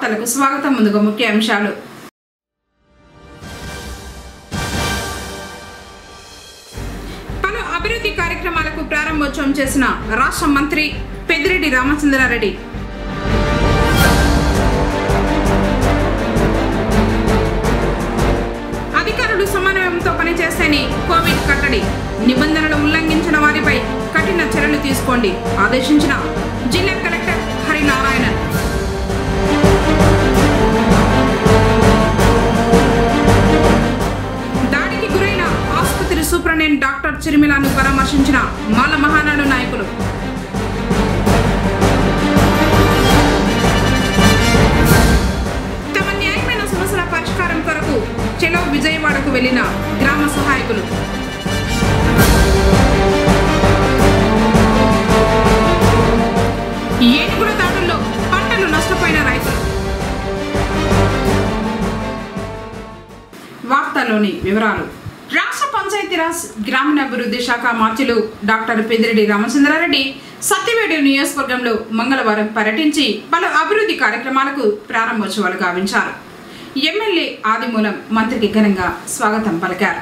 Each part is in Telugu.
వార్తలకు స్వాగతం ముందుగా ముఖ్య అంశాలు పలు అభివృద్ధి కార్యక్రమాలకు ప్రారంభోత్సవం చేసిన రాష్ట్ర మంత్రి పెద్దిరెడ్డి రామచంద్రారెడ్డి అధికారులు సమన్వయంతో పనిచేస్తేనే కోవిడ్ కట్టడి నిబంధనలు ఉల్లంఘించిన వారిపై కఠిన చర్యలు తీసుకోండి ఆదేశించిన జిల్లా కలెక్టర్ హరినారాయణన్ దాడికి గురైన ఆసుపత్రి సూపరింటెండెంట్ డాక్టర్ చిరిమిలాను పరామర్శించిన మాల మహానాడు నాయకులు తమ న్యాయమైన సమస్యల పరిష్కారం కొరకు చెలో విజయవాడకు వెళ్లిన గ్రామ సహాయకులు ఏనుగుల దాడుల్లో పంటలు నష్టపోయిన రైతులు వార్తల్లోని వివరాలు రాష్ట్ర పంచాయతీరాజ్ గ్రామీణాభివృద్ధి శాఖ మార్చులు డాక్టర్ పెద్దిరెడ్డి రామచంద్రారెడ్డి సత్యవేడు నియోజకవర్గంలో మంగళవారం పర్యటించి పలు అభివృద్ధి కార్యక్రమాలకు ప్రారంభోత్సవాలు గావించారు ఎమ్మెల్యే ఆదిమూలం మంత్రికి ఘనంగా స్వాగతం పలికారు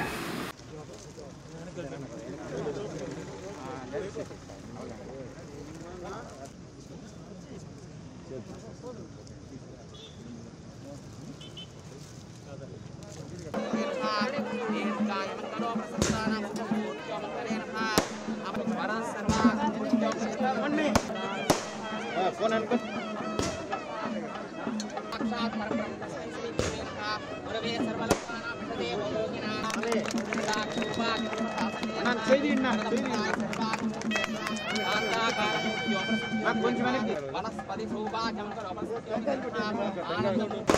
వనస్పతి సౌభాగ్యం ఆనందం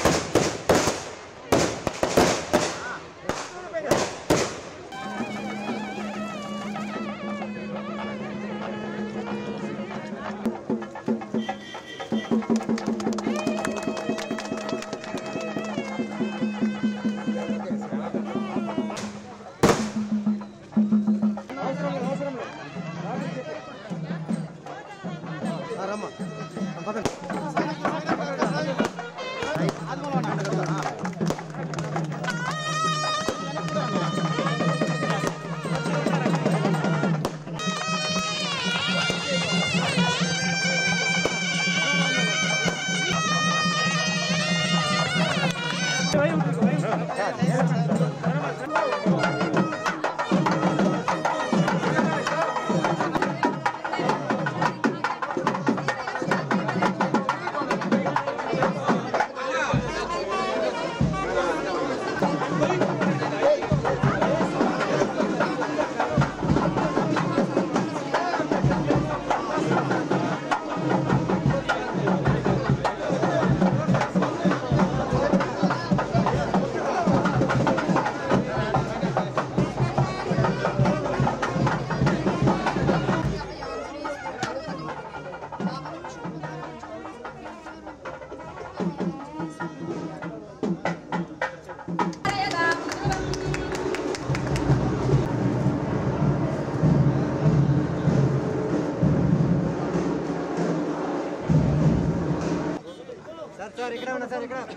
సార్ సార్ ఇక్కడ ఉన్నా సార్ ఇక్కడ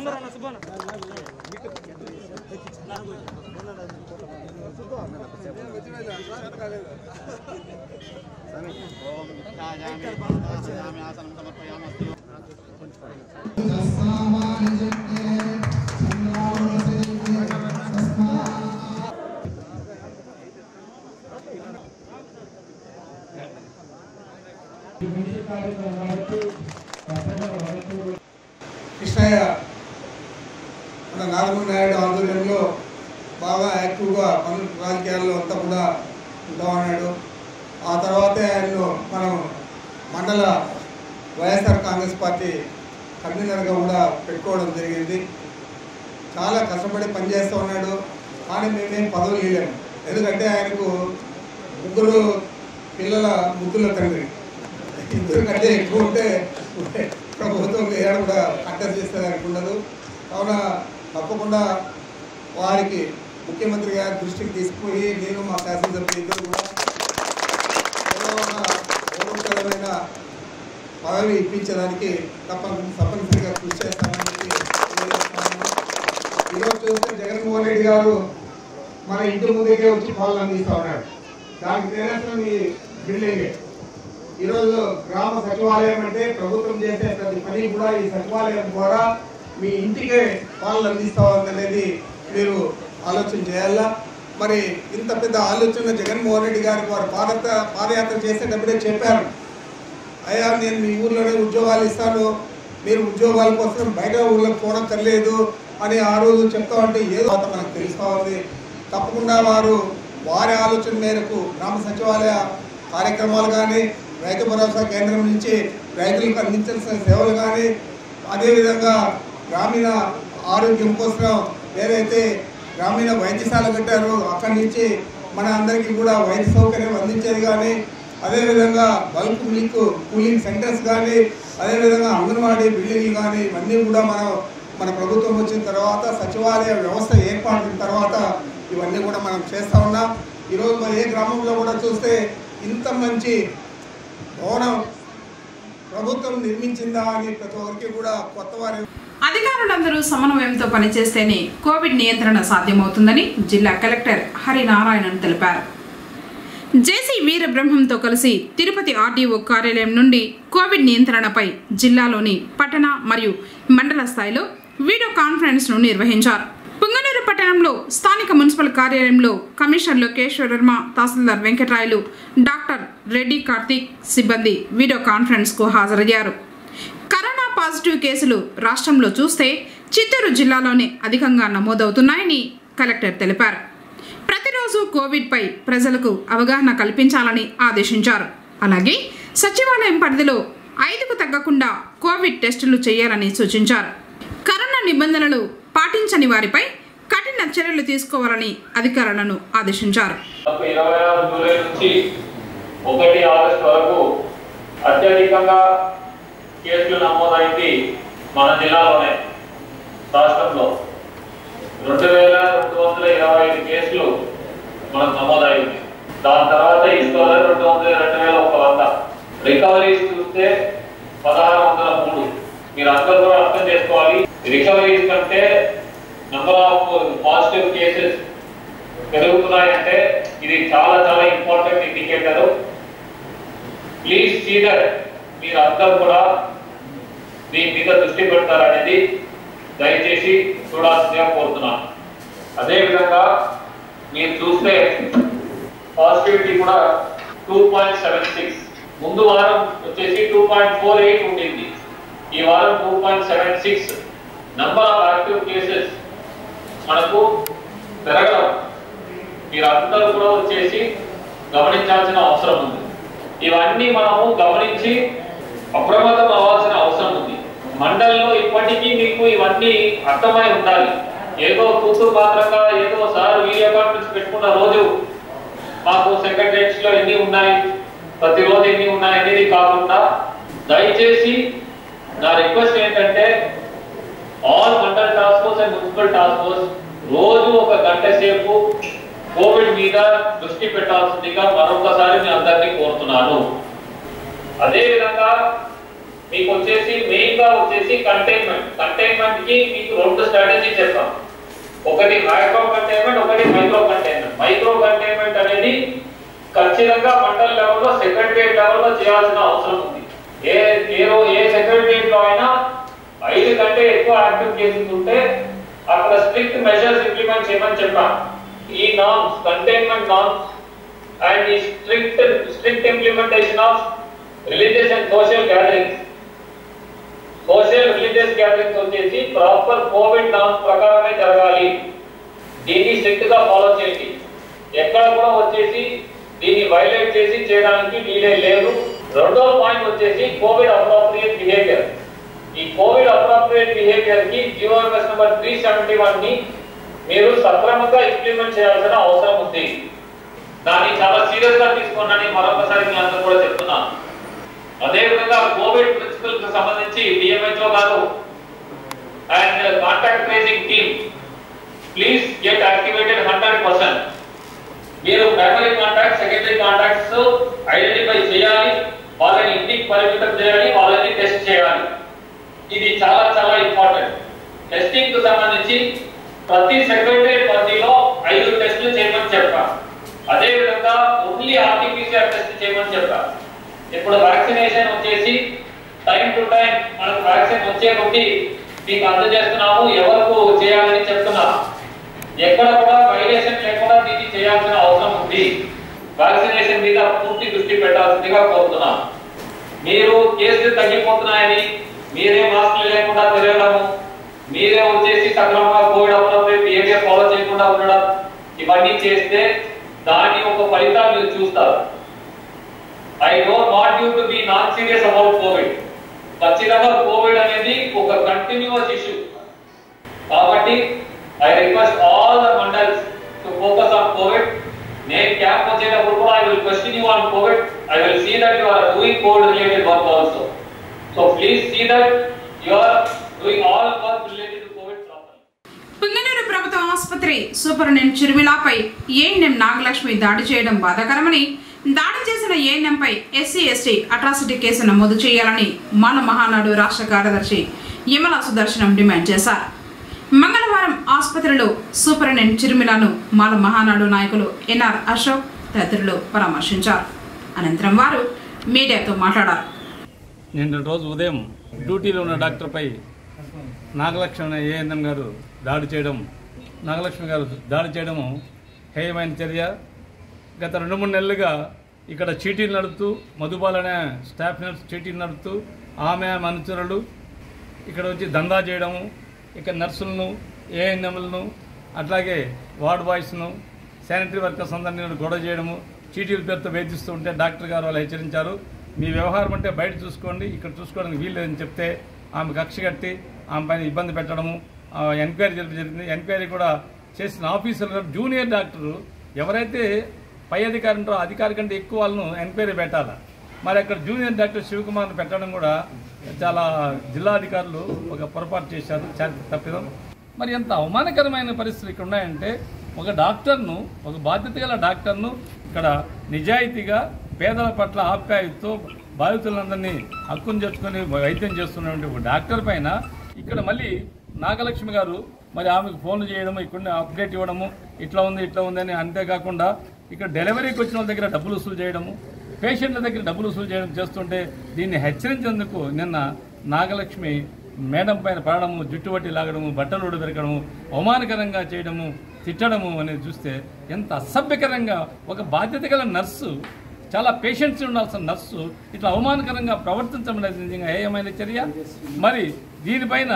కృష్ణయ్య మన నాగమూరి నాయుడు ఆధ్వర్యంలో బాగా యాక్టివ్గా పనులు రాజకీయాల్లో అంతా కూడా ఉంటా ఉన్నాడు ఆ తర్వాతే ఆయన్ను మనం మండల వైఎస్ఆర్ కాంగ్రెస్ పార్టీ కన్వీనర్గా కూడా పెట్టుకోవడం జరిగింది చాలా కష్టపడి పనిచేస్తూ ఉన్నాడు కానీ మేమేం పదవులు ఇవ్వలేము ఎందుకంటే ఆయనకు ముగ్గురు పిల్లల ముగ్గుల తండ్రి ఇద్దరు కంటే ఎక్కువ ఉంటే ప్రభుత్వం ఏడ కూడా కంటెస్ట్ చేసేదానికి ఉండదు కావున తప్పకుండా వారికి ముఖ్యమంత్రి గారి దృష్టికి తీసుకుపోయి నేను మా శాసనసభ్యులు ఇద్దరు కూడా ఏదో ఒక గౌరవప్రదమైన పదవి ఇప్పించడానికి తప్ప తప్పనిసరిగా కృషి చేస్తాను ఈరోజు చూస్తే జగన్మోహన్ రెడ్డి గారు మన ఇంటి ముందుకే వచ్చి పాలన అందిస్తా ఉన్నాడు దానికి నిదర్శనం ఈ బిల్డింగ్ ఈరోజు గ్రామ సచివాలయం అంటే ప్రభుత్వం చేసే ప్రతి పని కూడా ఈ సచివాలయం ద్వారా మీ ఇంటికే పాలన అందిస్తా ఉందనేది మీరు ఆలోచన చేయాలా మరి ఇంత పెద్ద ఆలోచన జగన్మోహన్ రెడ్డి గారికి వారు పాదయాత్ర పాదయాత్ర చేసేటప్పుడే చెప్పారు అయ్యా నేను మీ ఊర్లోనే ఉద్యోగాలు ఇస్తాను మీరు ఉద్యోగాల కోసం బయట ఊళ్ళకి పోనక్కర్లేదు అని ఆ రోజు చెప్తా ఉంటే ఏదో అంత మనకు తెలుస్తూ ఉంది తప్పకుండా వారు వారి ఆలోచన మేరకు గ్రామ సచివాలయ కార్యక్రమాలు కానీ రైతు భరోసా కేంద్రం నుంచి రైతులకు అందించాల్సిన సేవలు కానీ అదేవిధంగా గ్రామీణ ఆరోగ్యం కోసం ఏదైతే గ్రామీణ వైద్యశాల కట్టారో అక్కడి నుంచి మన అందరికీ కూడా వైద్య సౌకర్యం అందించేది కానీ అదేవిధంగా బల్క్ మిల్క్ కూలింగ్ సెంటర్స్ కానీ అదేవిధంగా అంగన్వాడీ బిల్డింగ్లు కానీ ఇవన్నీ కూడా మనం మన ప్రభుత్వం వచ్చిన తర్వాత సచివాలయ వ్యవస్థ ఏర్పాటిన తర్వాత ఇవన్నీ కూడా మనం చేస్తూ ఉన్నాం ఈరోజు మరి ఏ గ్రామంలో కూడా చూస్తే ఇంత మంచి భవనం ప్రభుత్వం నిర్మించిందా అని ప్రతి ఒక్కరికి కూడా కొత్త వారి అధికారులందరూ సమన్వయంతో పనిచేస్తేనే కోవిడ్ నియంత్రణ సాధ్యమవుతుందని జిల్లా కలెక్టర్ హరినారాయణన్ తెలిపారు జేసీ వీరబ్రహ్మంతో కలిసి తిరుపతి ఆర్డీఓ కార్యాలయం నుండి కోవిడ్ నియంత్రణపై జిల్లాలోని పట్టణ మరియు మండల స్థాయిలో వీడియో కాన్ఫరెన్స్ను నిర్వహించారు పుంగనూరు పట్టణంలో స్థానిక మున్సిపల్ కార్యాలయంలో కమిషనర్ లోకేశ్వర్ వర్మ తహసీల్దార్ వెంకటరాయలు డాక్టర్ రెడ్డి కార్తీక్ సిబ్బంది వీడియో కాన్ఫరెన్స్కు హాజరయ్యారు కరోనా పాజిటివ్ కేసులు రాష్ట్రంలో చూస్తే చిత్తూరు జిల్లాలోనే అధికంగా నమోదవుతున్నాయని కలెక్టర్ తెలిపారు ప్రతిరోజు కోవిడ్పై ప్రజలకు అవగాహన కల్పించాలని ఆదేశించారు అలాగే సచివాలయం పరిధిలో ఐదుకు తగ్గకుండా కోవిడ్ టెస్టులు చేయాలని సూచించారు కరోనా నిబంధనలు పాటించని వారిపై కఠిన చర్యలు తీసుకోవాలని అధికారులను ఆదేశించారు మనకు ఇరవై ఆరు జూలై నుంచి ఒకటి ఆగస్టు వరకు అత్యధికంగా కేసులు నమోదైంది మన జిల్లాలోనే రాష్ట్రంలో రెండు వేల రెండు వందల ఇరవై ఐదు కేసులు మనకు నమోదైంది దాని తర్వాత ఇసుకోవాలి రెండు వందల రెండు వేల ఒక వంద రికవరీస్ చూస్తే పదహారు వందల మూడు మీరు అందరూ కూడా అర్థం చేసుకోవాలి రికవరీస్ కంటే నెంబర్ ఆఫ్ పాజిటివ్ కేసెస్ పెరుగుతున్నాయంటే ఇది చాలా చాలా important indicator please see that మీరు అందరూ కూడా దీని మీద దృష్టి పెడతారనేది దయచేసి చూడాల్సిందిగా కోరుతున్నాను అదేవిధంగా మీరు చూస్తే పాజిటివిటీ కూడా టూ పాయింట్ సెవెన్ సిక్స్ ముందు వారం వచ్చేసి టూ పాయింట్ ఫోర్ ఎయిట్ ఉండింది ఈ వారం two point seven six number of active cases మనకు పెరగడం మీరందరూ కూడా వచ్చేసి గమనించాల్సిన అవసరం ఉంది ఇవన్నీ మనము గమనించి అప్రమత్తం అవ్వాల్సిన అవసరం ఉంది మండలంలో ఇప్పటికీ మీకు ఇవన్నీ అర్థమై ఉండాలి ఏదో కూతురు మాత్రంగా ఏదో సార్ వీడియో కాన్ఫరెన్స్ పెట్టుకున్న రోజు మాకు సెక్రటరియట్స్ లో ఎన్ని ఉన్నాయి ప్రతిరోజు ఎన్ని ఉన్నాయి అనేది కాకుండా దయచేసి నా రిక్వెస్ట్ ఏంటంటే all mandal task force and municipal task force రోజు ఒక గంట సేపు కోవిడ్ మీద దృష్టి పెట్టాల్సిందిగా మరొకసారి మీ అందరినీ కోరుతున్నాను అదే విధంగా మీకు వచ్చేసి మెయిన్ గా వచ్చేసి కంటైన్మెంట్ కంటైన్మెంట్ కి మీకు రెండు స్ట్రాటజీ చెప్తాం ఒకటి మైక్రో కంటైన్మెంట్ ఒకటి మైక్రో కంటైన్మెంట్ మైక్రో కంటైన్మెంట్ అనేది ఖచ్చితంగా మండల్ లెవెల్లో సెక్రటరియట్ లెవెల్లో చేయాల్సిన అవసరం ఉంది ఏ ఏ రో- ఏ సెక్రటరియట్ లో అయినా ఐదు కంటే ఎక్కువ యాక్టివ్ కేసెస్ ఉంటే అక్కడ స్ట్రిక్ట్ మెజర్స్ ఇంప్లిమెంట్ చేయమని చెప్పాను ఈ నామ్స్ కంటైన్మెంట్ నామ్స్ అండ్ ఈ strict strict implementation of religious and social gatherings social religious gatherings వచ్చేసి ప్రాపర్ కోవిడ్ నామ్స్ ప్రకారమే జరగాలి దీన్ని స్ట్రిక్ట్ గా ఫాలో చేయండి ఎక్కడ కూడా వచ్చేసి దీన్ని వైలేట్ చేసి చేయడానికి వీలే లేదు రెండో పాయింట్ వచ్చేసి కోవిడ్ అప్రోప్రియేట్ బిహేవియర్ ఈ కోవిడ్ అప్రోప్రియేట్ బిహేవియర్ కి GOMs number three seventy one ని మీరు సక్రమంగా ఇంప్లిమెంట్ చేయాల్సిన అవసరం ఉంది దాన్ని చాలా సీరియస్ గా తీసుకోండి మరొకసారి మీ అందరూ కూడా చెప్తున్నాను అదేవిధంగా కోవిడ్ ప్రిన్సిపల్ కి సంబంధించి డిఎంహెచ్ఓ గారు and contact tracing team please get activated hundred percent మీరు primary contact secondary contacts identify చేయాలి వాళ్ళని ఇంటికి పరిమితం చేయాలి వాళ్ళని టెస్ట్ చేయాలి ఇది చాలా చాలా ఇంపార్టెంట్ టెస్టింగ్ కు సంబంధించి ప్రతి సెక్రటరీ పరిధిలో ఐదు టెస్టులు చేయమని చెప్పా అదే విధంగా ఓన్లీ ఆర్టీపీసీఆర్ టెస్ట్ చేయమని చెప్పా ఇప్పుడు వ్యాక్సినేషన్ వచ్చేసి టైం టు టైం మనకు వ్యాక్సిన్ వచ్చే కొద్దీ మీకు అందజేస్తున్నాము ఎవరికి చేయాలని చెప్తున్నా ఎక్కడ కూడా వైలేషన్ లేకుండా దీన్ని చేయాల్సిన అవసరం ఉంది వ్యాక్సినేషన్ మీద పూర్తి దృష్టి పెట్టాల్సిందిగా కోరుతున్నాం మీరు కేసులు తగ్గిపోతున్నాయని మీరే మాస్కులు లేకుండా తిరగడము మీరే వచ్చేసి సక్రమంగా కోవిడ్ అప్రోప్రియట్ బిహేవియర్ ఫాలో చేయకుండా ఉండడం ఇవన్నీ చేస్తే దాని ఒక ఫలితాలు మీరు చూస్తారు I don't want you to be not serious about covid ఖచ్చితంగా కోవిడ్ అనేది ఒక కంటిన్యూస్ ఇష్యూ కాబట్టి I request all the mandals to focus on covid నేను క్యాంప్ వచ్చేటప్పుడు కూడా I will question you on covid I will see that you are doing covid related work also so please see that you are doing all work related to covid properly Punganur ప్రభుత్వ ఆసుపత్రి సూపరింటెండెంట్ చిరుమిలాపై ఏఎన్ఎం నాగలక్ష్మి దాడి చేయడం బాధాకరమని దాడి చేసిన ఏఎన్ఎంపై ఎస్సీ ఎస్టీ అట్రాసిటీ కేసు నమోదు చేయాలని మాల మహానాడు రాష్ట్ర కార్యదర్శి యమల సుదర్శనం డిమాండ్ చేశారు మంగళవారం ఆసుపత్రిలో సూపరింటెండెంట్ చిరుమిలాను మాల మహానాడు నాయకులు ఎన్ఆర్ అశోక్ తదితరులు పరామర్శించారు అనంతరం వారు మీడియాతో మాట్లాడారు నిన్న రోజు ఉదయం డ్యూటీలో ఉన్న డాక్టర్పై నాగలక్ష్మి ఏఎన్ఎం గారు దాడి చేయడం నాగలక్ష్మి గారు దాడి చేయడము హేయమైన చర్య గత రెండు మూడు నెలలుగా ఇక్కడ చీటీలు నడుపుతూ మధుబాల్ అనే స్టాఫ్ నర్స్ చీటీలు నడుపుతూ ఆమె ఆమె అనుచరులు ఇక్కడ వచ్చి దందా చేయడము ఇక్కడ నర్సులను ఏఎన్ఎంలను అట్లాగే వార్డ్ బాయ్స్ను శానిటరీ వర్కర్స్ అందరినీ గొడవ చేయడము చీటీల పేరుతో వేధిస్తూ ఉంటే డాక్టర్ గారు వాళ్ళు హెచ్చరించారు మీ వ్యవహారం అంటే బయట చూసుకోండి ఇక్కడ చూసుకోవడానికి వీల్లేదని చెప్తే ఆమె కక్ష కట్టి ఆమె పైన ఇబ్బంది పెట్టడము ఆ, ఎంక్వైరీ జరపడం జరిగింది ఎంక్వైరీ కూడా చేసిన ఆఫీసర్లు జూనియర్ డాక్టరు ఎవరైతే పై అధికారి ఉంటారో ఆ అధికారి కంటే ఎక్కువ వాళ్ళను ఎంక్వైరీ పెట్టాలా మరి అక్కడ జూనియర్ డాక్టర్ శివకుమార్ని పెట్టడం కూడా చాలా జిల్లా అధికారులు ఒక పొరపాటు చేశారు చారిత్రక తప్పిదం మరి ఎంత అవమానకరమైన పరిస్థితులు ఇక్కడ ఉన్నాయంటే ఒక డాక్టర్ను ఒక బాధ్యత గల డాక్టర్ను ఇక్కడ నిజాయితీగా పేదల పట్ల ఆప్యాయతతో బాధితులందరినీ హక్కును చేర్చుకొని వైద్యం చేస్తున్నటువంటి ఒక డాక్టర్ పైన ఇక్కడ మళ్ళీ నాగలక్ష్మి గారు మరి ఆమెకు ఫోన్లు చేయడము ఇక్కడ అప్డేట్ ఇవ్వడము ఇట్లా ఉంది ఇట్లా ఉంది అని అంతేకాకుండా ఇక్కడ డెలివరీకి వచ్చిన వాళ్ళ దగ్గర డబ్బులు వసూలు చేయడము పేషెంట్ల దగ్గర డబ్బులు వసూలు చేయడం చేస్తుంటే దీన్ని హెచ్చరించేందుకు నిన్న నాగలక్ష్మి మేడం పైన పడడము జుట్టుబట్టి లాగడము బట్టలు ఉడబెరకడము అవమానకరంగా చేయడము తిట్టడము అనేది చూస్తే ఎంత అసభ్యకరంగా ఒక బాధ్యత గల నర్సు చాలా పేషెంట్స్ ఉండాల్సిన నర్సు ఇట్లా అవమానకరంగా ప్రవర్తించడం అనేది నిజంగా ఏమైన చర్య మరి దీనిపైన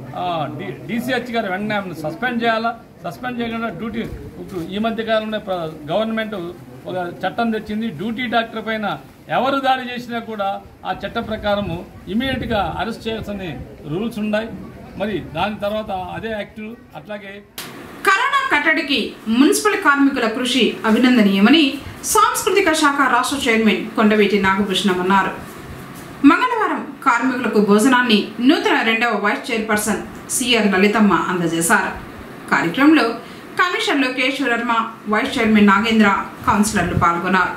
డిసిహెచ్ గారు వెంటనే ఆమెను సస్పెండ్ చేయాలా సస్పెండ్ చేయకుండా డ్యూటీ ఇప్పుడు ఈ మధ్య కాలంలో ప్ర- గవర్నమెంట్ ఒక చట్టం తెచ్చింది డ్యూటీ డాక్టర్ పైన ఎవరు దాడి చేసినా కూడా ఆ చట్ట ప్రకారము ఇమీడియట్గా అరెస్ట్ చేయాల్సిన రూల్స్ ఉన్నాయి మరి దాని తర్వాత అదే యాక్ట్ అట్లాగే కరోనా కట్టడికి మున్సిపల్ కార్మికుల కృషి అభినందనీయమని సాంస్కృతిక శాఖ రాష్ట్ర చైర్మన్ కొండవీటి నాగభూషణం అన్నారు మంగళవారం కార్మికులకు భోజనాన్ని నూతన రెండవ వైస్ చైర్పర్సన్ సిఆర్ లలితమ్మ అందజేశారు కార్యక్రమంలో commissioner Lokesh Varma vice chairman Nagendra కౌన్సిలర్లు పాల్గొన్నారు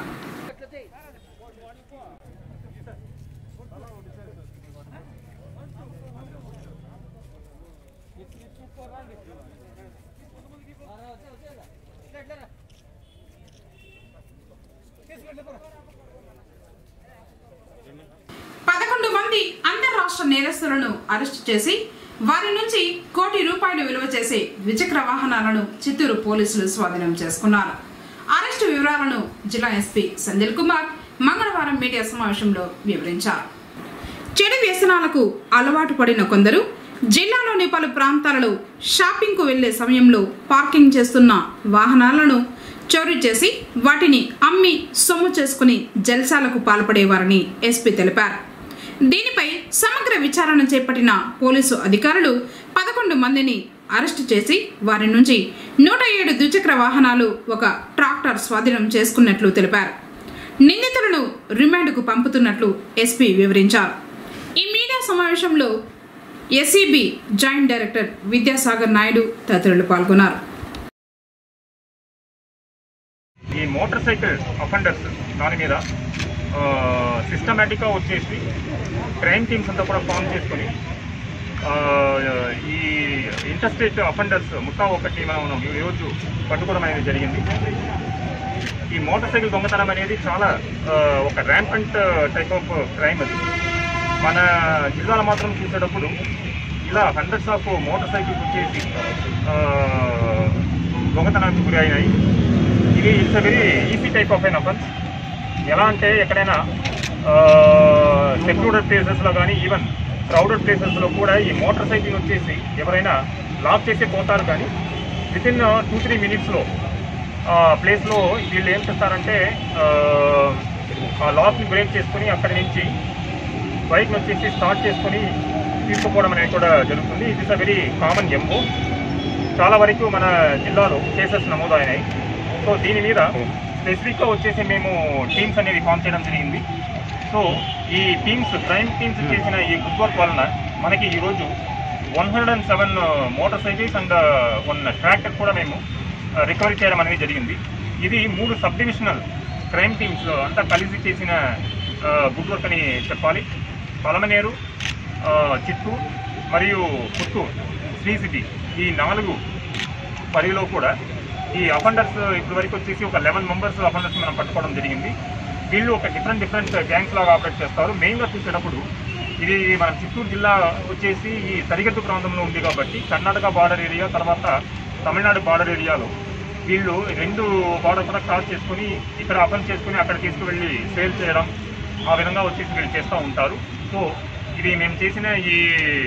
పదకొండు మంది అంతర్రాష్ట్ర నేరస్తులను అరెస్టు చేసి వారి నుంచి కోటి రూపాయలు విలువ చేసే ద్విచక్ర వాహనాలను చిత్తూరు పోలీసులు స్వాధీనం చేసుకున్నారు అరెస్టు వివరాలను జిల్లా ఎస్పీ సందిల్ కుమార్ మంగళవారం మీడియా సమావేశంలో వివరించారు చెడు వ్యసనాలకు అలవాటు పడిన కొందరు జిల్లాలోని పలు ప్రాంతాలలో షాపింగ్కు వెళ్లే సమయంలో పార్కింగ్ చేస్తున్న వాహనాలను చోరీ చేసి వాటిని అమ్మి సొమ్ము చేసుకుని జల్సాలకు పాల్పడేవారని ఎస్పీ తెలిపారు దీనిపై సమగ్ర విచారణ చేపట్టిన పోలీసు అధికారులు పదకొండు మందిని అరెస్టు చేసి వారి నుంచి నూట ఏడు ద్విచక్ర వాహనాలు ఒక ట్రాక్టర్ స్వాధీనం చేసుకున్నట్లు తెలిపారు నిందితులను రిమాండ్కు పంపుతున్నట్లు ఎస్పీ వివరించారు ఈ మీడియా సమావేశంలో SEB joint director Vidyasagar Naidu తదితరులు పాల్గొన్నారు ఈ మోటార్ సైకిల్ అఫెండర్స్ దాని మీద సిస్టమేటిక్గా వచ్చేసి క్రైమ్ టీమ్స్ అంతా కూడా ఫామ్ చేసుకొని ఆ, ఈ ఇంటర్స్టేట్ అఫెండర్స్ ముఠా ఒకటి మనం ఈరోజు పట్టుకోవడం అనేది జరిగింది ఈ మోటార్ సైకిల్ దొంగతనం అనేది చాలా ఆ, ఒక ర్యాంపంట్ టైప్ ఆఫ్ క్రైమ్ అది మన జిల్లాలో మాత్రం చూసేటప్పుడు ఇలా హండ్రెడ్స్ ఆఫ్ మోటార్ సైకిల్స్ వచ్చేసి ఆ, దొంగతనానికి గురి అయినాయి ఇది it's a very easy type of an offence ఎలా అంటే ఎక్కడైనా సెక్లూడెడ్ ప్లేసెస్లో కానీ ఈవెన్ క్రౌడెడ్ ప్లేసెస్లో కూడా ఈ మోటార్ సైకిల్ వచ్చేసి ఎవరైనా లాక్ చేసి పోతారు కానీ విత్ ఇన్ టూ త్రీ మినిట్స్లో ప్లేస్లో వీళ్ళు ఏం చేస్తారంటే ఆ, ఆ లాక్ని బ్రేక్ చేసుకుని అక్కడి నుంచి బైక్ వచ్చేసి స్టార్ట్ చేసుకొని తీసుకుపోవడం అనేది కూడా జరుగుతుంది it is a very common ఎంబో చాలా వరకు మన జిల్లాలో కేసెస్ నమోదైనాయి సో దీని మీద స్పెసిఫిక్గా వచ్చేసి మేము టీమ్స్ అనేవి ఫామ్ చేయడం జరిగింది సో ఈ టీమ్స్ క్రైమ్ టీమ్స్ చేసిన ఈ గుడ్ వర్క్ వలన మనకి ఈరోజు one hundred and seven motor cycles and one tractor కూడా మేము రికవరీ చేయడం అనేది జరిగింది ఇది మూడు సబ్ డివిజనల్ క్రైమ్ టీమ్స్ అంతా కలిసి చేసిన గుడ్ వర్క్ అని చెప్పాలి పలమనేరు ఆ, చిత్తూరు మరియు పుత్తూరు శ్రీ సిటీ ఈ నాలుగు పరిధిలో కూడా ఈ అఫెండర్స్ ఇప్పటి వరకు వచ్చేసి ఒక లెవెన్ మెంబర్స్ అఫెండర్స్ మనం పట్టుకోవడం జరిగింది వీళ్ళు ఒక డిఫరెంట్ డిఫరెంట్ గ్యాంగ్స్ లాగా ఆపరేట్ చేస్తారు మెయిన్గా చూసేటప్పుడు ఇది మన చిత్తూరు జిల్లా వచ్చేసి ఈ సరిహద్దు ప్రాంతంలో ఉంది కాబట్టి కర్ణాటక బార్డర్ ఏరియా తర్వాత తమిళనాడు బార్డర్ ఏరియాలో వీళ్ళు రెండు బార్డర్ కూడా క్రాస్ చేసుకొని ఇక్కడ అఫెన్స్ చేసుకొని అక్కడ తీసుకువెళ్ళి సేల్ చేయడం ఆ విధంగా వచ్చేసి వీళ్ళు చేస్తూ ఉంటారు సో ఇది మేము చేసిన ఈ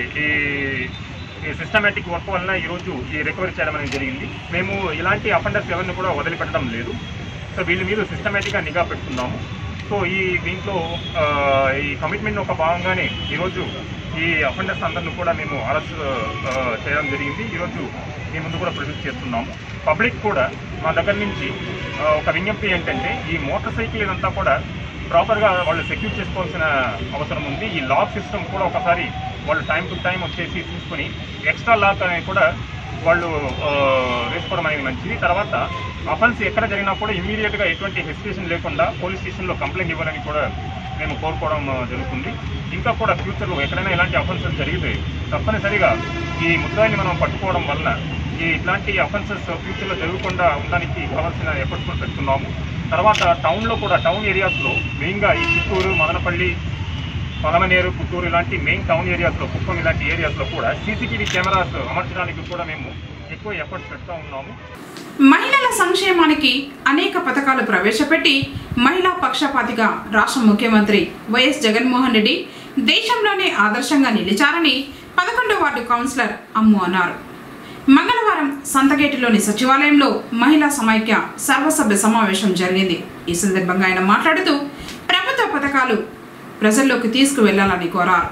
ఈ ఈ సిస్టమేటిక్ వర్క్ వలన ఈరోజు ఈ రికవరీ చేయడం అనేది జరిగింది మేము ఇలాంటి అఫెండర్స్ ఎవరిని కూడా వదిలిపెట్టడం లేదు సో వీళ్ళ మీద సిస్టమేటిక్గా నిఘా పెట్టుకున్నాము సో ఈ దీంట్లో ఆ, ఈ కమిట్మెంట్ ఒక భాగంగానే ఈరోజు ఈ అఫెండర్స్ అందరిని కూడా మేము అరెస్ట్ ఆ, చేయడం జరిగింది ఈరోజు మీ ముందు కూడా ప్రొడ్యూస్ చేస్తున్నాము పబ్లిక్ కూడా మా దగ్గర నుంచి ఆ, ఒక విజ్ఞప్తి ఏంటంటే ఈ మోటార్ సైకిల్ ఇదంతా కూడా ప్రాపర్గా వాళ్ళు సెక్యూర్ చేసుకోవాల్సిన అవసరం ఉంది ఈ లాక్ సిస్టమ్ కూడా ఒకసారి వాళ్ళు టైం టు టైం వచ్చేసి చూసుకొని ఎక్స్ట్రా లాక్ అనేది కూడా వాళ్ళు ఆ, వేసుకోవడం అనేది మంచిది తర్వాత అఫెన్స్ ఎక్కడ జరిగినా కూడా ఇమీడియట్గా ఎటువంటి హెసిటేషన్ లేకుండా పోలీస్ స్టేషన్లో కంప్లైంట్ ఇవ్వాలని కూడా మేము కోరుకోవడం ఆ, జరుగుతుంది ఇంకా కూడా ఫ్యూచర్లో ఎక్కడైనా ఇలాంటి అఫెన్సెస్ జరిగితే తప్పనిసరిగా ఈ ముద్దాయిని మనం పట్టుకోవడం వలన ఈ ఇట్లాంటి అఫెన్సెస్ ఫ్యూచర్లో జరగకుండా ఉండడానికి కావాల్సిన ఎఫర్ట్స్ కూడా పెడుతున్నాము తర్వాత టౌన్లో కూడా టౌన్ ఏరియాస్లో మెయిన్గా ఈ చిత్తూరు మదనపల్లి పలమనేరు పుత్తూరు ఇలాంటి మెయిన్ టౌన్ ఏరియాస్లో కుప్పం ఇలాంటి ఏరియాస్లో కూడా సీసీటీవీ కెమెరాస్ అమర్చడానికి కూడా మేము ఎక్కువ ఎఫర్ట్స్ పెడతా ఉన్నాము మహిళల సంక్షేమానికి అనేక పథకాలు ప్రవేశపెట్టి మహిళా పక్షపాతిగా రాష్ట్ర ముఖ్యమంత్రి వైఎస్ జగన్మోహన్ రెడ్డి దేశంలోనే ఆదర్శంగా నిలిచారని పదకొండో వార్డు కౌన్సిలర్ అమ్ము అన్నారు మంగళవారం సంతగేటులోని సచివాలయంలో మహిళా సమైక్య సర్వసభ్య సమావేశం జరిగింది ఈ సందర్భంగా ఆయన మాట్లాడుతూ ప్రభుత్వ పథకాలు ప్రజల్లోకి తీసుకువెళ్లాలని కోరారు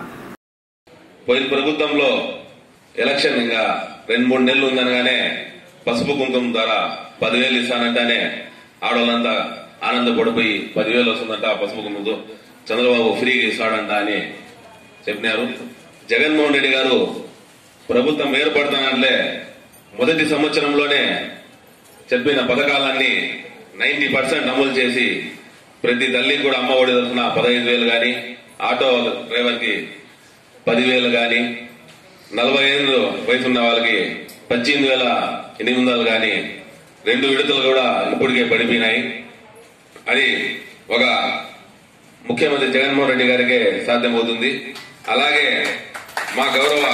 పోయిన ప్రభుత్వంలో ఎలక్షన్ ఇంకా రెండు మూడు నెలలు ఉందనగానే పసుపు కుంకుమ ద్వారా పదివేలు ఇస్తానంటానే ఆడవాళ్ళంతా ఆనందపడిపోయి పదివేలు వస్తుందంట ఆ పసుపు కుంకుమతో చంద్రబాబు ఫ్రీగా ఇస్తాడంట అని చెప్పినారు జగన్మోహన్ రెడ్డి గారు ప్రభుత్వం ఏర్పడుతున్నట్లే మొదటి సంవత్సరంలోనే చెప్పిన పథకాలన్నీ నైన్టీ పర్సెంట్ అమలు చేసి ప్రతి తల్లికి కూడా అమ్మ ఒడి తరఫున పదహైదు వేలు కానీ ఆటో డ్రైవర్కి పదివేలు కానీ నలభై ఏళ్ళు వయసు ఉన్న వాళ్ళకి పద్దెనిమిది వేల ఎనిమిది వందలు కానీ రెండు విడతలు కూడా ఇప్పటికే పడిపోయినాయి అది ఒక ముఖ్యమంత్రి జగన్మోహన్ రెడ్డి గారికే సాధ్యమవుతుంది అలాగే మా గౌరవ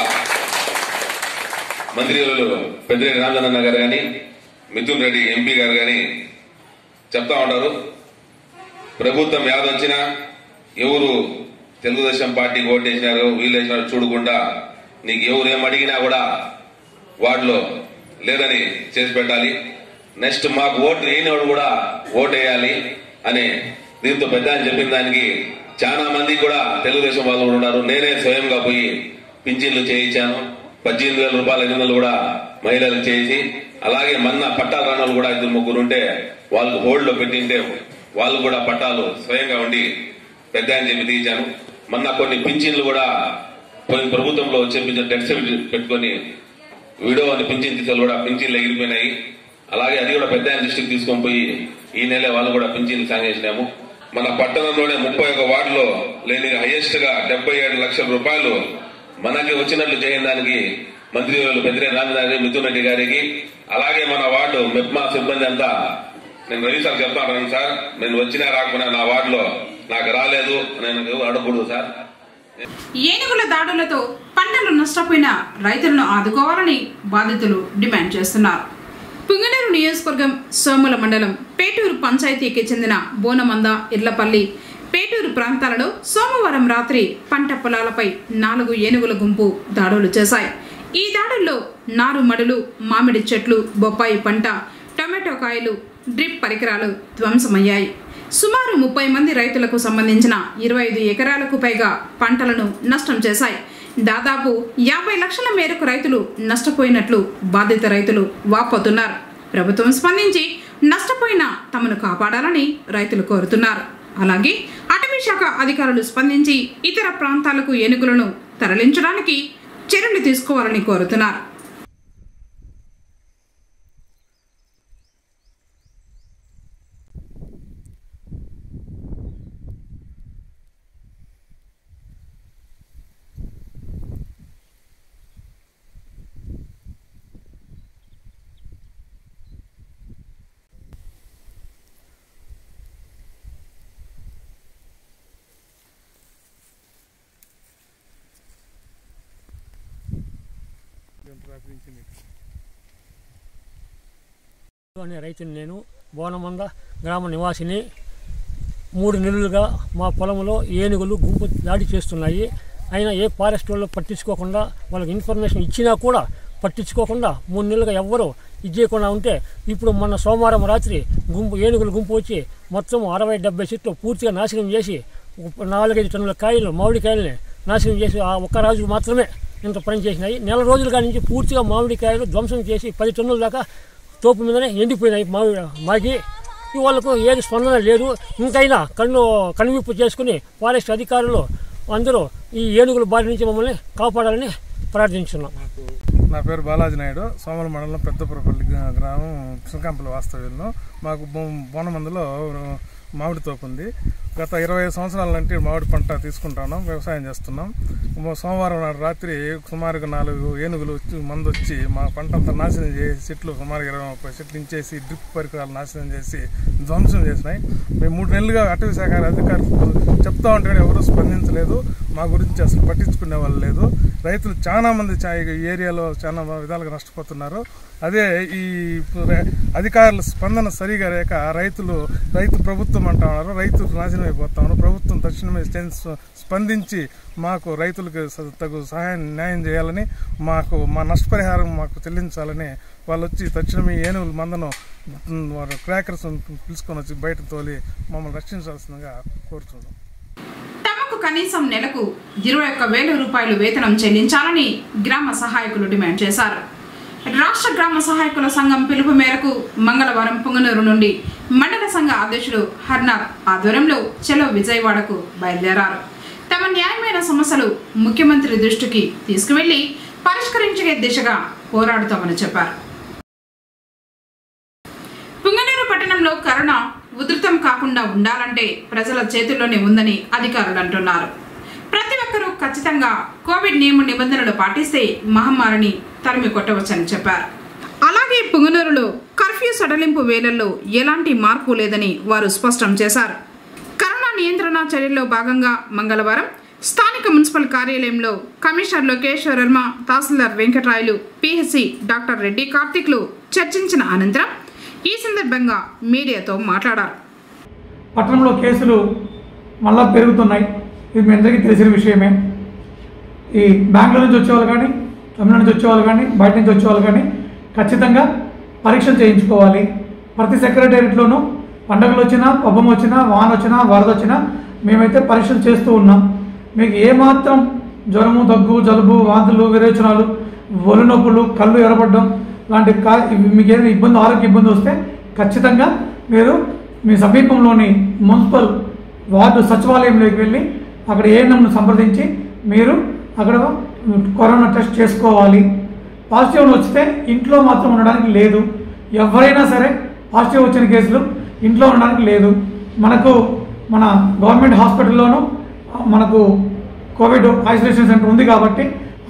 మంత్రిలు పెద్దిరెడ్డి రామచంద్రన్న గారు కానీ మిథున్ రెడ్డి ఎంపీ గారు కానీ చెప్తా ఉంటారు ప్రభుత్వం యాదొచ్చినా ఎవరు తెలుగుదేశం పార్టీకి ఓటేసినారు వీళ్ళు వేసినారు చూడకుండా నీకు ఎవరు ఏం అడిగినా కూడా వాటిలో లేదని చేసి పెట్టాలి నెక్స్ట్ మాకు ఓటు వేయనివాడు కూడా ఓటు వేయాలి అని దీంతో పెద్ద అని చెప్పిన దానికి చాలా మంది కూడా తెలుగుదేశం వాళ్ళు కూడా ఉన్నారు నేనే స్వయంగా పోయి పింఛన్లు చేయించాను పద్దెనిమిది వేల రూపాయల ఐదు వందలు కూడా మహిళలకు చేసి అలాగే మొన్న పట్టాలు రాని వాళ్ళు కూడా ఇద్దరు ముగ్గురు ఉంటే వాళ్ళకు హోల్డ్ లో పెట్టింటే వాళ్ళు కూడా పట్టాలు స్వయంగా ఉండి పెద్ద అని చెప్పి తీయించాను మొన్న కొన్ని పింఛన్లు కూడా పోయిన ప్రభుత్వంలో చెప్పించిన డెత్ సర్టిఫికేట్ పెట్టుకొని వీడియో అని పింఛన్ తీసేవాళ్ళు కూడా పింఛన్లు ఎగిరిపోయినాయి అలాగే అది కూడా పెద్ద ఆయన దృష్టికి తీసుకొని పోయి ఈ నెల వాళ్ళు కూడా పింఛన్లు సాంగ్ చేసినాము మన పట్టణంలోనే ముప్పై ఒక వార్డులో లేని హైయెస్ట్ గా డెబ్బై ఏడు లక్షల రూపాయలు మనకి వచ్చినట్లు చేయని దానికి మంత్రి పెద్దిరెడ్డి రామదారి మిథున్ రెడ్డి గారికి అలాగే మన వార్డు మెప్మా సిబ్బంది అంతా నేను రవి సార్ చెప్తాను సార్ నేను వచ్చినా రాకపోయినా నా వార్డులో నాకు రాలేదు నేను అడగకూడదు సార్ ఏనుగుల దాడులతో పంటలు నష్టపోయిన రైతులను ఆదుకోవాలని బాధితులు డిమాండ్ చేస్తున్నారు పుంగనూరు నియోజకవర్గం సోముల మండలం పేటూరు పంచాయతీకి చెందిన బోనమంద ఇర్లపల్లి పేటూరు ప్రాంతాలలో సోమవారం రాత్రి పంట పొలాలపై నాలుగు ఏనుగుల గుంపు దాడులు చేశాయి ఈ దాడుల్లో నారు మడులు మామిడి చెట్లు బొప్పాయి పంట టొమాటో కాయలు డ్రిప్ పరికరాలు ధ్వంసమయ్యాయి సుమారు ముప్పై మంది రైతులకు సంబంధించిన ఇరవై ఐదు ఎకరాలకు పైగా పంటలను నష్టం చేశాయి దాదాపు యాభై లక్షల మేరకు రైతులు నష్టపోయినట్లు బాధిత రైతులు వాపోతున్నారు ప్రభుత్వం స్పందించి నష్టపోయిన తమను కాపాడాలని రైతులు కోరుతున్నారు అలాగే అటవీ శాఖ అధికారులు స్పందించి ఇతర ప్రాంతాలకు ఏనుగులను తరలించడానికి చర్యలు తీసుకోవాలని కోరుతున్నారు అనే రైతుని నేను బోనమంద గ్రామ నివాసిని మూడు నెలలుగా మా పొలంలో ఏనుగులు గుంపు దాడి చేస్తున్నాయి అయినా ఏ ఫారెస్ట్ వాళ్ళు పట్టించుకోకుండా వాళ్ళకి ఇన్ఫర్మేషన్ ఇచ్చినా కూడా పట్టించుకోకుండా మూడు నెలలుగా ఎవ్వరూ ఇది చేయకుండా ఉంటే ఇప్పుడు మొన్న సోమవారం రాత్రి గుంపు ఏనుగుల గుంపు వచ్చి మొత్తం అరవై డెబ్బై చెట్లు పూర్తిగా నాశనం చేసి ఒక నాలుగైదు టన్నుల కాయలు మామిడికాయలని నాశనం చేసి ఆ ఒక్క రాజు మాత్రమే ఇంత పని చేసినాయి నెల రోజులుగా నుంచి పూర్తిగా మామిడికాయలు ధ్వంసం చేసి పది టన్నుల దాకా తోపు మీదనే ఎండిపోయినాయి మామిడి మాకి ఈ వాళ్ళకు ఏది స్పందన లేదు ఇంకైనా కన్ను కనువిప్పు చేసుకుని ఫారెస్ట్ అధికారులు అందరూ ఈ ఏనుగుల బారి నుంచి మమ్మల్ని కాపాడాలని ప్రార్థించున్నాం నా పేరు బాలాజీ నాయుడు సోమల మండలం పెద్దపురపల్లి గ్రా- గ్రామం శ్రీకాంపల్లి వాస్తవ్యంలో మాకు బొ- బోనమందులో మామిడి తోపు ఉంది గత ఇరవై ఐదు సంవత్సరాల నుండి మామిడి పంట తీసుకుంటున్నాం వ్యవసాయం చేస్తున్నాం మొ- సోమవారం నాడు రాత్రి సుమారుగా నాలుగు ఏనుగులు వచ్చి మందు వచ్చి మా పంట అంతా నాశనం చేసి చెట్లు సుమారుగా ఇరవై ముప్పై చెట్లు ఇంచేసి డ్రిప్ పరికరాలు నాశనం చేసి ధ్వంసం చేసినాయి మేము మూడు నెలలుగా అటవీ శాఖ అధికారులు చెప్తా ఉంటే కూడా ఎవరు స్పందించలేదు మా గురించి అసలు పట్టించుకునే వాళ్ళు లేదు రైతులు చాలా మంది చా- ఈ ఏరియాలో చాలా విధాలుగా నష్టపోతున్నారు అదే ఈ ర- అధికారుల స్పందన సరిగా లేక రైతులు రైతు ప్రభుత్వం అంటా ఉన్నారు రైతులు నాశనం అయిపోతా ఉన్నారు ప్రభుత్వం తక్షణమే స్టెన్స్- స్పందించి మాకు రైతులకు స- తగు సహాయం న్యాయం చేయాలని మాకు మా నష్టపరిహారం మాకు చెల్లించాలని వాళ్ళు వచ్చి తక్షణమే ఈ ఏనుగుల మందను ఉమ్, వారు క్రాకర్స్ పిలుచుకొని వచ్చి బయట తోలి మమ్మల్ని రక్షించాల్సిందిగా కోరుతున్నాం తమకు కనీసం నెలకు ఇరవై ఒక్క వేల రూపాయలు వేతనం చెల్లించాలని గ్రామ సహాయకులు డిమాండ్ చేశారు రాష్ట్ర గ్రామ సహాయకుల సంఘం పిలుపు మేరకు మంగళవారం పుంగనూరు నుండి మండల సంఘ అధ్యక్షుడు హర్నాథ్ ఆధ్వర్యంలో చెలో విజయవాడకు బయలుదేరారు తమ న్యాయమైన సమస్యలు ముఖ్యమంత్రి దృష్టికి తీసుకువెళ్లి పరిష్కరించే దిశగా పోరాడుతామని చెప్పారు పుంగనూరు పట్టణంలో కరోనా ఉధృతం కాకుండా ఉండాలంటే ప్రజల చేతుల్లోనే ఉందని అధికారులు అంటున్నారు ప్రతి ఒక్కరూ ఖచ్చితంగా కోవిడ్ నియమ నిబంధనలు పాటిస్తే మహమ్మారిని తరిమి కొట్టవచ్చని చెప్పారు అలాగే పుంగనూరులో కర్ఫ్యూ సడలింపు వేళల్లో ఎలాంటి మార్పు లేదని వారు స్పష్టం చేశారు కరోనా నియంత్రణ చర్యల్లో భాగంగా మంగళవారం స్థానిక మున్సిపల్ కార్యాలయంలో కమిషనర్ లోకేశ్వర్ వర్మ తహసీల్దార్ వెంకటరాయలు పిహెచ్సి డాక్టర్ రెడ్డి కార్తిక్లు చర్చించిన అనంతరం ఈ సందర్భంగా మీడియాతో మాట్లాడారు పట్టణంలో కేసులు మళ్ళా పెరుగుతున్నాయి ఇది మీ అందరికీ తెలిసిన విషయమే ఈ బెంగళూరు నుంచి వచ్చేవాళ్ళు కానీ తమిళనాడు నుంచి వచ్చేవాళ్ళు కానీ బయట నుంచి వచ్చేవాళ్ళు కానీ ఖచ్చితంగా పరీక్షలు చేయించుకోవాలి ప్రతి సెక్రటేరియట్లోనూ పండుగలు వచ్చినా పబ్బం వచ్చినా వాన వచ్చినా వరద వచ్చినా మేమైతే పరీక్షలు చేస్తూ ఉన్నాం మీకు ఏమాత్రం జ్వరము దగ్గు జలుబు వాంతులు విరేచనాలు ఒళ్ళు నొప్పులు కళ్ళు ఎరపడడం లాంటి కా ఇవి మీకు ఏదైనా ఇబ్బంది ఆరోగ్య ఇబ్బంది వస్తే ఖచ్చితంగా మీరు మీ సమీపంలోని మున్సిపల్ వార్డు సచివాలయంలోకి వెళ్ళి అక్కడ ఏఎన్ఎంను సంప్రదించి మీరు అక్కడ కరోనా టెస్ట్ చేసుకోవాలి పాజిటివ్ వస్తే ఇంట్లో మాత్రం ఉండడానికి లేదు ఎవరైనా సరే పాజిటివ్ వచ్చిన కేసులు ఇంట్లో ఉండడానికి లేదు మనకు మన గవర్నమెంట్ హాస్పిటల్లోనూ మనకు కోవిడ్ ఐసోలేషన్ సెంటర్ ఉంది కాబట్టి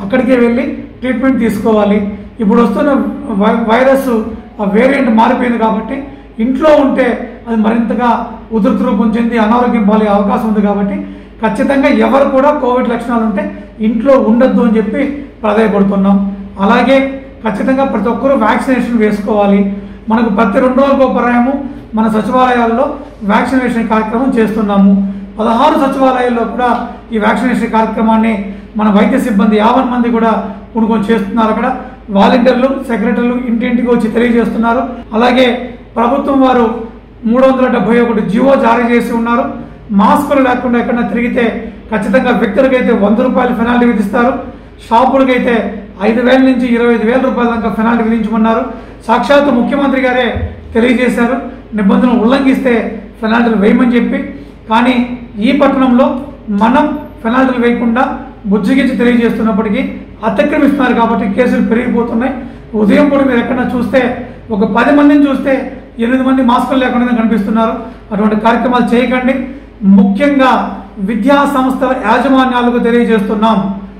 అక్కడికే వెళ్ళి ట్రీట్మెంట్ తీసుకోవాలి ఇప్పుడు వస్తున్న వై వైరస్ ఆ వేరియంట్ మారిపోయింది కాబట్టి ఇంట్లో ఉంటే అది మరింతగా ఉధృతి రూపం చెంది అనారోగ్యం పాలే అవకాశం ఉంది కాబట్టి ఖచ్చితంగా ఎవరు కూడా కోవిడ్ లక్షణాలు ఉంటే ఇంట్లో ఉండొద్దు అని చెప్పి ప్రాధాయపడుతున్నాం అలాగే ఖచ్చితంగా ప్రతి ఒక్కరూ వ్యాక్సినేషన్ వేసుకోవాలి మనకు ప్రతి రెండు రోజులకు ఒక పర్యాయము మన సచివాలయాల్లో వ్యాక్సినేషన్ కార్యక్రమం చేస్తున్నాము పదహారు సచివాలయాల్లో కూడా ఈ వ్యాక్సినేషన్ కార్యక్రమాన్ని మన వైద్య సిబ్బంది యాభై మంది కూడా కొనుగోలు చేస్తున్నారు అక్కడ వాలంటీర్లు సెక్రటరీలు ఇంటింటికి వచ్చి తెలియజేస్తున్నారు అలాగే ప్రభుత్వం వారు మూడు వందల డెబ్బై ఒకటి జివో జారీ చేసి ఉన్నారు మాస్కులు లేకుండా ఎక్కడైనా తిరిగితే ఖచ్చితంగా వ్యక్తులకైతే వంద రూపాయలు పెనాల్టీ విధిస్తారు షాపులకైతే ఐదు వేల నుంచి ఇరవై ఐదు వేల రూపాయల దాకా పెనాల్టీ విధించమన్నారు సాక్షాత్తు ముఖ్యమంత్రి గారే తెలియజేశారు నిబంధనలు ఉల్లంఘిస్తే పెనాల్టీలు వేయమని చెప్పి కానీ ఈ పట్టణంలో మనం పెనాల్టీలు వేయకుండా బుజ్జిగించి తెలియజేస్తున్నప్పటికీ అతిక్రమిస్తున్నారు కాబట్టి కేసులు పెరిగిపోతున్నాయి ఉదయం కూడా మీరు ఎక్కడన్నా చూస్తే ఒక పది మందిని చూస్తే ఎనిమిది మంది మాస్కులు లేకుండా కనిపిస్తున్నారు అటువంటి కార్యక్రమాలు చేయకండి ముఖ్యంగా విద్యా సంస్థల యాజమాన్యాలకు తెలియజేస్తున్నాం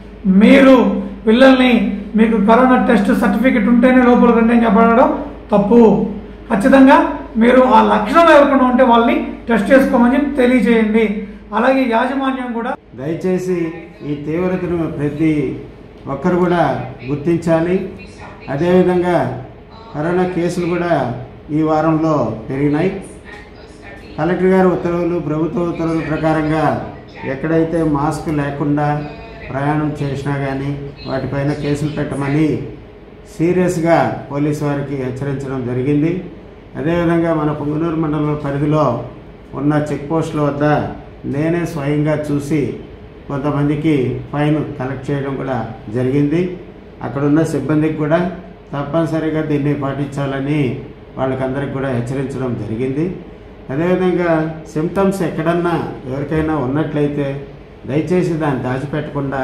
మీరు పిల్లల్ని మీకు కరోనా టెస్ట్ సర్టిఫికెట్ ఉంటేనే లోపల రండి అని చెప్పడం తప్పు ఖచ్చితంగా మీరు ఆ లక్షణాలు ఎవరికైనా ఉంటే వాళ్ళని టెస్ట్ చేసుకోమని చెప్పి తెలియజేయండి అలాగే యాజమాన్యం కూడా దయచేసి ఈ తీవ్రతను ప్రతి ఒక్కరు కూడా గుర్తించాలి అదేవిధంగా కరోనా కేసులు కూడా ఈ వారంలో పెరిగినాయి కలెక్టర్ గారి ఉత్తర్వులు ప్రభుత్వ ఉత్తర్వుల ప్రకారంగా ఎక్కడైతే మాస్క్ లేకుండా ప్రయాణం చేసినా కానీ వాటిపైన కేసులు పెట్టమని సీరియస్గా పోలీసు వారికి హెచ్చరించడం జరిగింది అదేవిధంగా మన పొంగనూరు మండలం పరిధిలో ఉన్న చెక్ పోస్టుల వద్ద నేనే స్వయంగా చూసి కొంతమందికి ఫైన్ కలెక్ట్ చేయడం కూడా జరిగింది అక్కడున్న సిబ్బందికి కూడా తప్పనిసరిగా దీన్ని పాటించాలని వాళ్ళకందరికి కూడా హెచ్చరించడం జరిగింది అదేవిధంగా సిమ్టమ్స్ ఎక్కడన్నా ఎవరికైనా ఉన్నట్లయితే దయచేసి దాన్ని దాచిపెట్టకుండా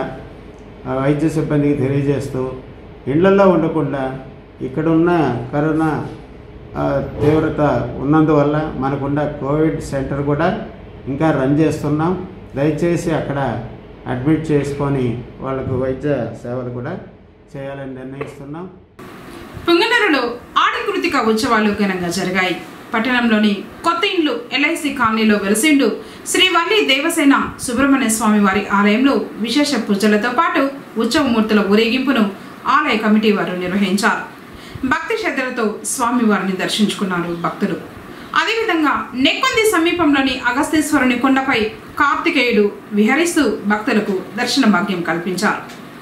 ఆ వైద్య సిబ్బందికి తెలియజేస్తూ ఇళ్లలో ఉండకుండా ఇక్కడున్న కరోనా ఆ, తీవ్రత ఉన్నందువల్ల మనకున్న కోవిడ్ సెంటర్ కూడా ఇంకా రన్ చేస్తున్నాం దయచేసి అక్కడ అడ్మిట్ చేసుకొని వాళ్ళకు వైద్య సేవలు కూడా చేయాలని నిర్ణయిస్తున్నాం పుంగనూరులో ఆడి కృతిక ఉత్సవాలు ఘనంగా జరిగాయి పట్టణంలోని కొత్త ఇండ్లు ఎల్ఐసి కాలనీలో వెలసిండు శ్రీ వల్లి దేవసేన సుబ్రహ్మణ్య స్వామి వారి ఆలయంలో విశేష పూజలతో పాటు ఉత్సవమూర్తుల ఊరేగింపును ఆలయ కమిటీ వారు నిర్వహించారు భక్తి శ్రద్ధలతో స్వామివారిని దర్శించుకున్నారు భక్తులు అదేవిధంగా నెక్కొంది సమీపంలోని అగస్తేశ్వరుని కొండపై కార్తికేయుడు విహరిస్తూ భక్తులకు దర్శన భాగ్యం కల్పించారు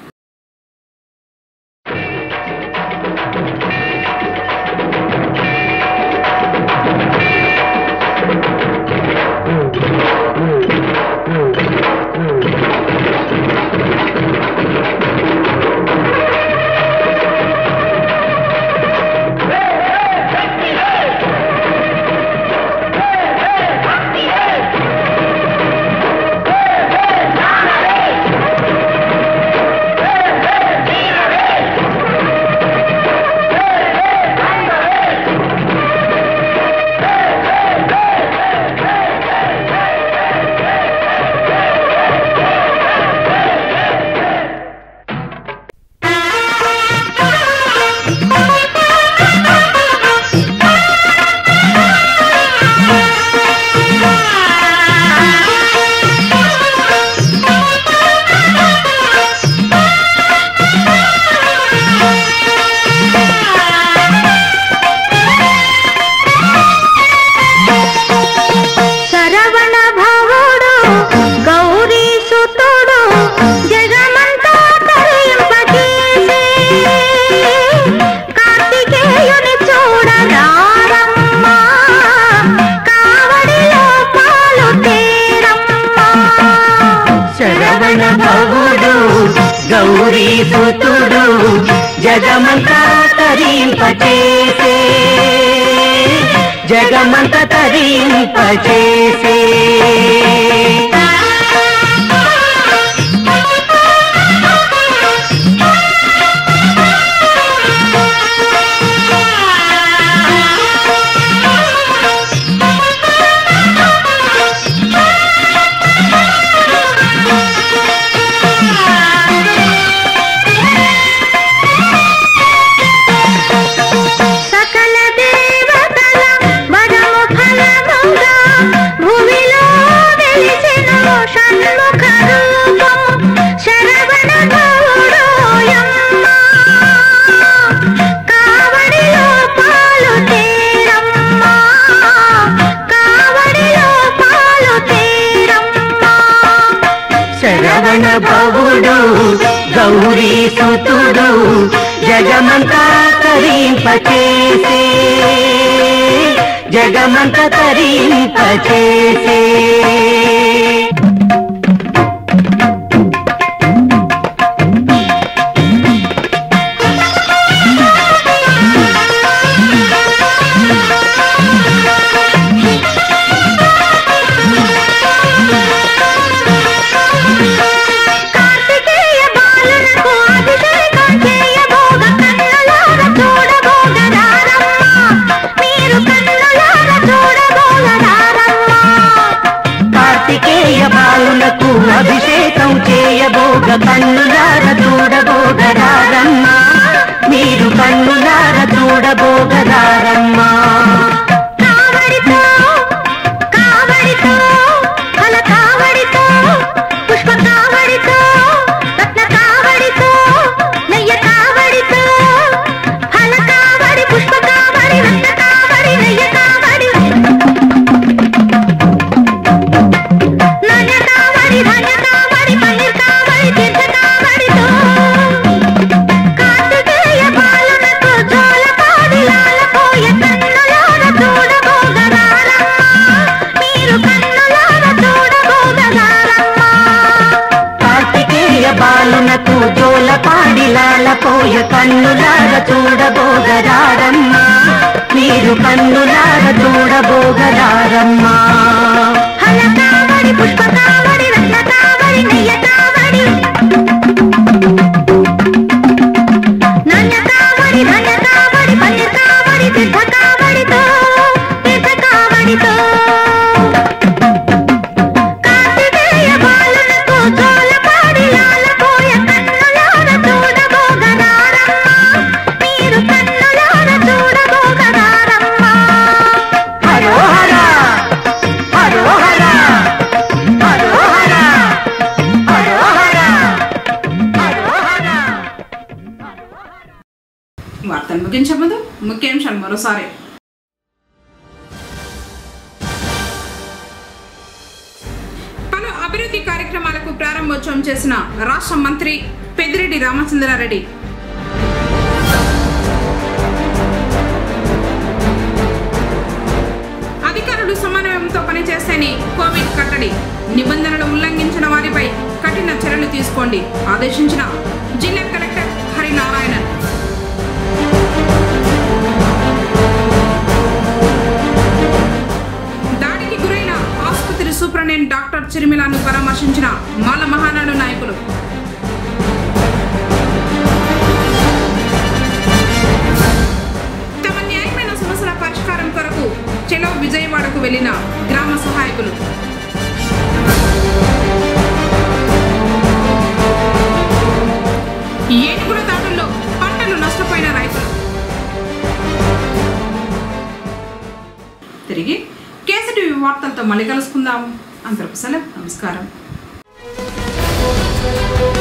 శరవణ భవుడు గౌరీ సుతుడు జగమంతా తరింపజేసే కార్తికేయుని చూడరారమ్మ కావడిలో పాలు తేరమ్మ శరవణ భవుడు గౌరీ సుతుడు జగమంతా తరింపచేసే జగమంత తరింపచేసే ఆ శరవణ భవుడు గౌరీ సుతుడు జగమంతా తరింపచేసే జగమంత తరింపచేసే కార్తికేయ బాలునకు అభిషేకం చేయబోగ కన్నులార చూడబోగ రారమ్మ మీరు కన్నులార చూడబోగ రారమ్మ కార్తికేయ బాలులకు అభిషేకం చేయబోగ కన్నులార చూడబోగరారమ్మ మీరు కన్నులార చూడబోగరారమ్మా కావడితో కావడితో ఫల కావడితో పుష్ప కావడితో రత్న కావడితో నెయ్య కావడితో ఫల కావడి పుష్ప కావడి రత్న కావడి నెయ్య కావడి నాణ్య కావడి ధాన్య కావడి పన్నీర్ కావడి తీర్థ కావడితో కార్తికేయ బాలునకు జోలపాడి లాలపోయ కన్నులార చూడబోగరారమ్మ మీరు కన్నులార చూడబోగరారమ్మ కార్తికేయ బాలునకు జోలపాడి లాలపోయ కన్నులార చూడబోగరారమ్మా మీరు కన్నులార చూడబోగరారమ్మా ఫల కావడి పుష్ప కావడి రత్న కావడి నెయ్య కావడి నాణ్య కావడి ధాన్య కావడి పన్నీర్ కావడి తీర్థ కావడితో తీర్థ కావడితో కార్తికేయ బాలునకు జోలపాడి లాలపోయ కన్నులార చూడబోగరారమ్మ మీరు కన్నులార చూడబోగరారమ్మ హరోహర హరోహర హరోహర హరోహర హరోహర వార్తలు ముగించే ముందు ముఖ్యాంశాలు మరోసారి పలు అభివృద్ధి కార్యక్రమాలకు ప్రారంభోత్సవం చేసిన రాష్ట్ర మంత్రి పెద్దిరెడ్డి రామచంద్రారెడ్డి అధికారులు సమన్వయంతో పనిచేస్తేనే కోవిడ్ కట్టడి నిబంధనలు ఉల్లంఘించిన వారిపై కఠిన చర్యలు తీసుకోండి ఆదేశించిన జిల్లా కలెక్టర్ హరినారాయణన్ దాడికి గురైన ఆసుపత్రి సూపరింటెండెంట్ డాక్టర్ చిరిమిలాను పరామర్శించిన మాల మహానాడు నాయకులు తమ న్యాయమైన సమస్యల పరిష్కారం కొరకు చెలో విజయవాడకు వెళ్లిన గ్రామ సహాయకులు ఏనుగుల దాడుల్లో పంటలు నష్టపోయిన రైతులు తిరిగి కేసీటీవీ వార్తలతో మళ్ళీ కలుసుకుందాం అందరికి సెలవు నమస్కారం